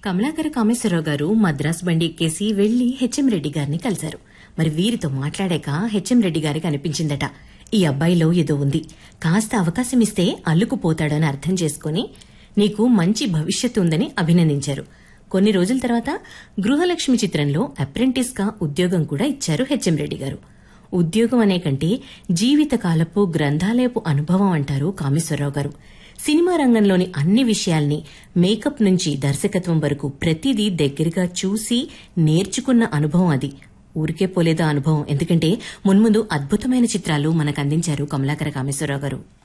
కమలాకర కామేశ్వరరావు గారు మద్రాస్ బండి ఎక్కేసి వెళ్లి హెచ్ఎం రెడ్డి గారిని కలిశారు మరి వీరితో మాట్లాడాక హెచ్ఎం రెడ్డి గారికి అనిపించిందట ఈ అబ్బాయిలో ఏదో ఉంది కాస్త అవకాశం ఇస్తే అల్లుకుపోతాడని అర్థం చేసుకుని నీకు మంచి భవిష్యత్తు ఉందని అభినందించారు కొన్ని రోజుల తర్వాత గృహలక్ష్మి చిత్రంలో అప్రెంటిస్ గా ఉద్యోగం కూడా ఇచ్చారు హెచ్ఎం రెడ్డి గారు ఉద్యోగం అనే కంటే జీవితకాలపు గ్రంథాలయపు అనుభవం అంటారు కామేశ్వరరావు గారు సినిమా రంగంలోని అన్ని విషయాల్ని మేకప్ నుంచి దర్శకత్వం వరకు ప్రతిదీ దగ్గరగా చూసి నేర్చుకున్న అనుభవం అది ఊరికే పోలేదా అనుభవం ఎందుకంటే మున్ముందు అద్భుతమైన చిత్రాలు మనకు అందించారు కమలాకర కామేశ్వరరావు గారు